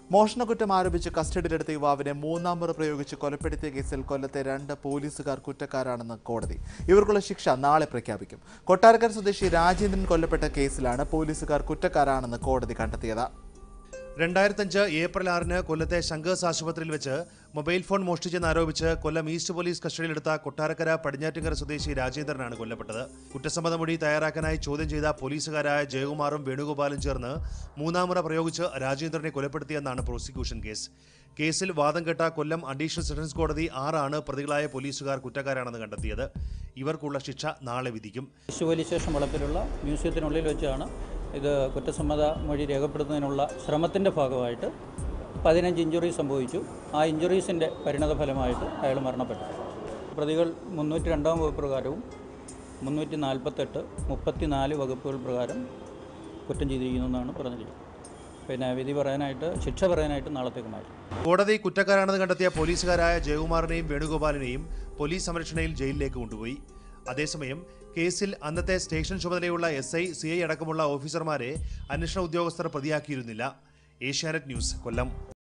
മോഷണക്കുറ്റം ആരോപിച്ച് കസ്റ്റഡിയിലെടുത്ത യുവാവിനെ മൂന്നാം മുറ പ്രയോഗിച്ച് കൊലപ്പെടുത്തിയ കേസിൽ കൊല്ലത്തെ രണ്ട് പോലീസുകാർ കുറ്റക്കാരാണെന്ന് കോടതി ഇവർക്കുള്ള ശിക്ഷ നാളെ പ്രഖ്യാപിക്കും കൊട്ടാരക്കര സ്വദേശി രാജേന്ദ്രൻ കൊല്ലപ്പെട്ട കേസിലാണ് പോലീസുകാർ കുറ്റക്കാരാണെന്ന് കോടതി കണ്ടെത്തിയത് രണ്ടായിരത്തഞ്ച് ഏപ്രിൽ ആറിന് കൊല്ലത്തെ ശങ്കേഴ്സ് ആശുപത്രിയിൽ വെച്ച് മൊബൈൽ ഫോൺ മോഷ്ടിച്ചെന്ന് ആരോപിച്ച് കൊല്ലം ഈസ്റ്റ് പോലീസ് കസ്റ്റഡിയിലെടുത്ത കൊട്ടാരക്കര പടിഞ്ഞാറ്റിങ്കര സ്വദേശി രാജേന്ദ്രനാണ് കൊല്ലപ്പെട്ടത് കുറ്റസമ്മത മൊഴി തയ്യാറാക്കാനായി ചോദ്യം ചെയ്ത പോലീസുകാരായ ജയകുമാറും വേണുഗോപാലും ചേർന്ന് മൂന്നാമുറ പ്രയോഗിച്ച് രാജേന്ദ്രനെ കൊലപ്പെടുത്തിയെന്നാണ് പ്രോസിക്യൂഷൻ കേസ് കേസിൽ വാദം കേട്ട കൊല്ലം അഡീഷണൽ സെഷൻസ് കോടതി ആറാണ് പ്രതികളായ പോലീസുകാർ കുറ്റക്കാരാണെന്ന് കണ്ടെത്തിയത് ഇവർക്കുള്ള ശിക്ഷ നാളെ വിധിക്കും ഈസ്റ്റ് പോലീസ് സ്റ്റേഷൻ വളപ്പിലുള്ള മ്യൂസിയത്തിനുള്ളിൽ വെച്ചാണ് ഇത് കുറ്റസമ്മത മൊഴി രേഖപ്പെടുത്തുന്നതിനുള്ള ശ്രമത്തിൻ്റെ ഭാഗമായിട്ട് പതിനഞ്ച് ഇഞ്ചുറി സംഭവിച്ചു ആ ഇഞ്ചുറീസിൻ്റെ പരിണത ഫലമായിട്ട് അയാൾ മരണപ്പെട്ടു പ്രതികൾ മുന്നൂറ്റി രണ്ടാം വകുപ്പ് പ്രകാരവും മുന്നൂറ്റി നാൽപ്പത്തെട്ട് മുപ്പത്തിനാല് വകുപ്പുകൾ പ്രകാരം കുറ്റം ചെയ്തിരിക്കുന്നു എന്നാണ് പറഞ്ഞിരിക്കുന്നത് പിന്നെ വിധി പറയാനായിട്ട് ശിക്ഷ പറയാനായിട്ട് നാളത്തേക്ക് മാറ്റി കോടതി കുറ്റക്കാരാണെന്ന് കണ്ടെത്തിയ പോലീസുകാരായ ജയകുമാറിനെയും വേണുഗോപാലിനെയും പോലീസ് സംരക്ഷണയിൽ ജയിലിലേക്ക് കൊണ്ടുപോയി അതേസമയം കേസിൽ അന്നത്തെ സ്റ്റേഷൻ ചുമതലയുള്ള എസ് ഐ സി ഐ അടക്കമുള്ള ഓഫീസർമാരെ അന്വേഷണ ഉദ്യോഗസ്ഥർ പ്രതിയാക്കിയിരുന്നില്ല ഏഷ്യാനെറ്റ് ന്യൂസ് കൊല്ലം